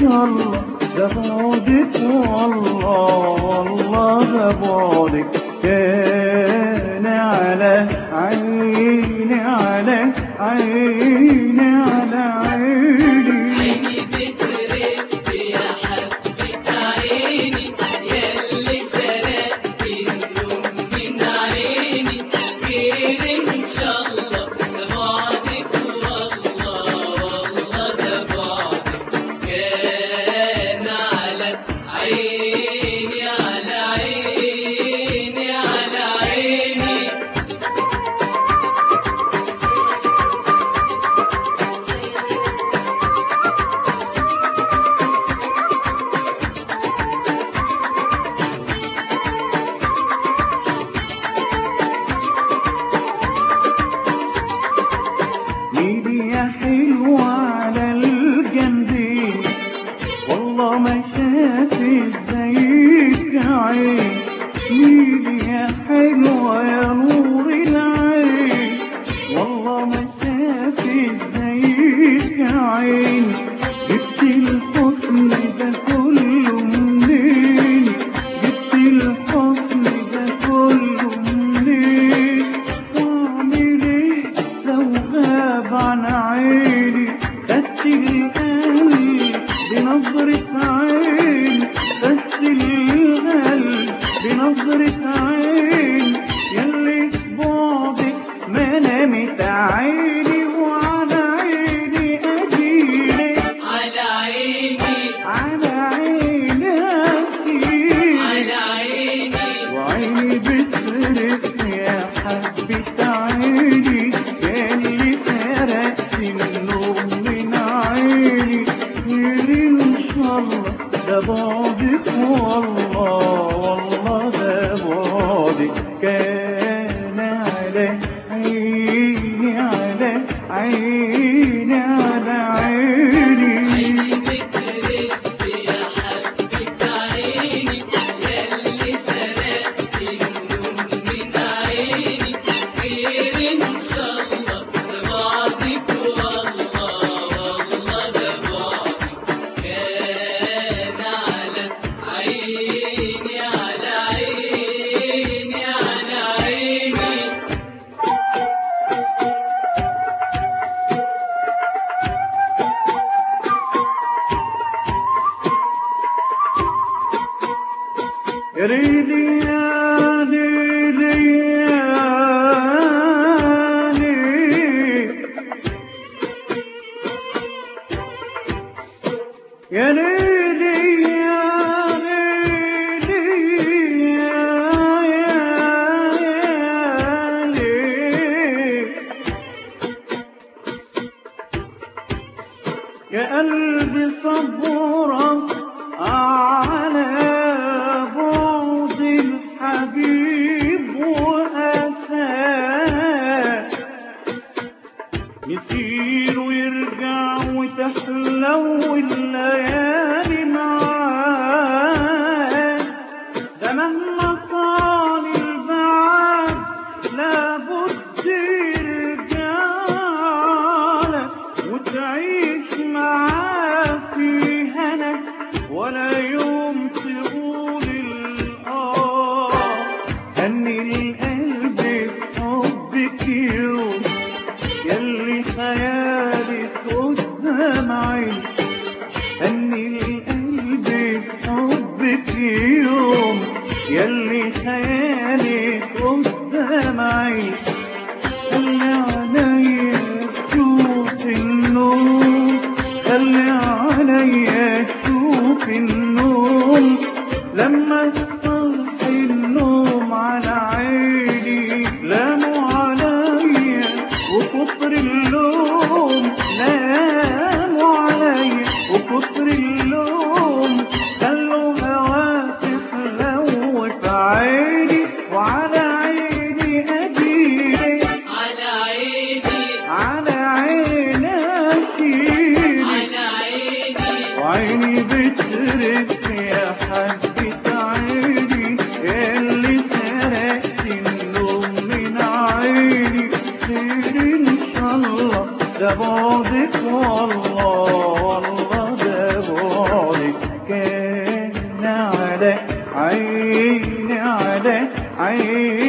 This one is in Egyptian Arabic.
شاء الله ده بعدك والله والله ده بعدك كان على عيني على عيني على عيني عيني بترف يا حبة عيني ياللي سرقت النوم من عيني خير ان شاء الله ده بعدك والله والله ده بعدك كان على عيني على عيني على عيني ايدي يا حلوة على الجنبين والله ما شافت زيك عين ميدي يا حلوة يا نور العين والله ما شافت زيك عين جبت الحسن ده كله منين جبت الحسن ده كله منين واعمل ايه لو غاب عن عيني خدت القلب بنظرة عين خدت القلب بنظرة عين يلي في بعدك ما نامت عيني وعلى عيني اجيلك على عيني على عيني اشيلك على عيني وعيني بترف يا حبة عيني يا اللي سرقت النوم من عيني خير ان شاء الله ده بعدك والله والله ده بعدك كان على عيني على عيني على عيني عيني بترف يا حبة عيني ياللي سرقت النوم من عيني خير ان شاء الله ده بعدك والله والله ده بعدك كان على عيني على عيني على عيني يا ليلي يا ليلي يا ليلي يا ليلي يا ليلي يا يا يا ليلي يا قلبي صبرك على بعد الحبيب وأساه يسير ويرجع وتحلو الليالي معاه ده مهما طال البعد لابد يرجعلك وتعيش معاه في هنا ولا يوم تقول الآه هني القلب في حبك يوم يلي خيالك قدام عيني هني القلب في حبك يوم يلي خيالك قدام عيني خلي عليا تشوف النوم خلي عليا تشوف النوم لما تصحي النوم على عيني لاموا عليا وكتر اللوم لاموا عليا وكتر اللوم خلوا هواك تحلو في عيني وعلى عيني أجيلك على عيني على عيني أشيلك على عيني وعيني بترف يا حبة عيني اللي سرقت النوم من عيني خير ان شاء الله ده بعدك والله والله ده بعدك على عيني على عيني